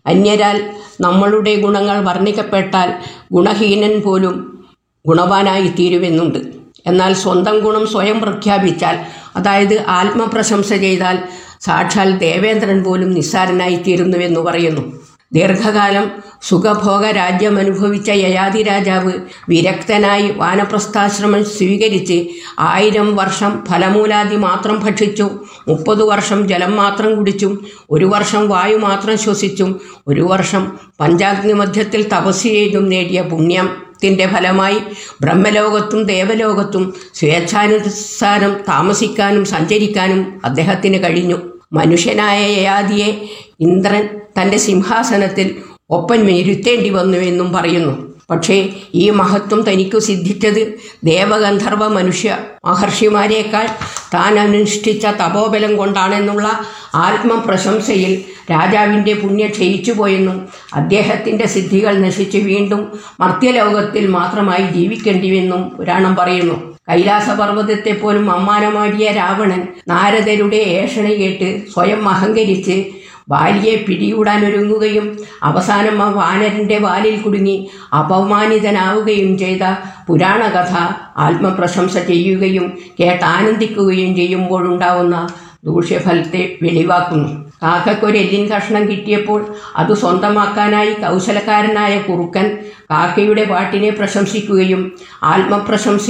അന്യരാൽ നമ്മളുടെ ഗുണങ്ങൾ വർണ്ണിക്കപ്പെട്ടാൽ ഗുണഹീനൻ പോലും ഗുണവാനായി തീരുമെന്നുണ്ട് എന്നാൽ സ്വന്തം ഗുണം സ്വയം പ്രഖ്യാപിച്ചാൽ അതായത് ആത്മപ്രശംസ ചെയ്താൽ സാക്ഷാൽ ദേവേന്ദ്രൻ പോലും നിസ്സാരനായി തീരുന്നുവെന്ന് പറയുന്നു ദീർഘകാലം സുഖഭോഗ രാജ്യം അനുഭവിച്ച യയാതി രാജാവ് വിരക്തനായി വാനപ്രസ്ഥാശ്രമം സ്വീകരിച്ച് ആയിരം വർഷം ഫലമൂലാദി മാത്രം ഭക്ഷിച്ചു മുപ്പത് വർഷം ജലം മാത്രം കുടിച്ചും ഒരു വർഷം വായു മാത്രം ശ്വസിച്ചും ഒരു വർഷം പഞ്ചാഗ്നി മധ്യത്തിൽ തപസ് ചെയ്തും നേടിയ പുണ്യം ത്തിൻ്റെ ഫലമായി ബ്രഹ്മലോകത്തും ദേവലോകത്തും സ്വേച്ഛാനുസാരം താമസിക്കാനും സഞ്ചരിക്കാനും അദ്ദേഹത്തിന് കഴിഞ്ഞു മനുഷ്യനായ യയാദിയെ ഇന്ദ്രൻ തൻ്റെ സിംഹാസനത്തിൽ ഒപ്പൻ ഇരുത്തേണ്ടി വന്നു എന്നും പറയുന്നു പക്ഷേ ഈ മഹത്വം തനിക്കു സിദ്ധിച്ചത് ദേവഗന്ധർവ മനുഷ്യ മഹർഷിമാരേക്കാൾ താൻ അനുഷ്ഠിച്ച തപോബലം കൊണ്ടാണെന്നുള്ള ആത്മപ്രശംസയിൽ രാജാവിൻ്റെ പുണ്യം ക്ഷയിച്ചു പോയെന്നും അദ്ദേഹത്തിൻ്റെ സിദ്ധികൾ നശിച്ച് വീണ്ടും മർത്യലോകത്തിൽ മാത്രമായി ജീവിക്കേണ്ടിവെന്നും പുരാണം പറയുന്നു കൈലാസപർവ്വതത്തെ പോലും അമ്മാനമാടിയ രാവണൻ നാരദരുടെ ഏഷണ കേട്ട് സ്വയം അഹങ്കരിച്ച് ബാലിയെ പിടികൂടാനൊരുങ്ങുകയും അവസാനം ആ വാനരന്റെ വാലിൽ കുടുങ്ങി അപമാനിതനാവുകയും ചെയ്ത പുരാണകഥ ആത്മപ്രശംസ ചെയ്യുകയും കേട്ടാനന്ദിക്കുകയും ചെയ്യുമ്പോഴുണ്ടാവുന്ന ദൂഷ്യഫലത്തെ വെളിവാക്കുന്നു കാക്കയ്ക്കൊരു എല്ലിൻ കഷ്ണം കിട്ടിയപ്പോൾ അത് സ്വന്തമാക്കാനായി കൗശലക്കാരനായ കുറുക്കൻ കാക്കയുടെ പാട്ടിനെ പ്രശംസിക്കുകയും ആത്മപ്രശംസ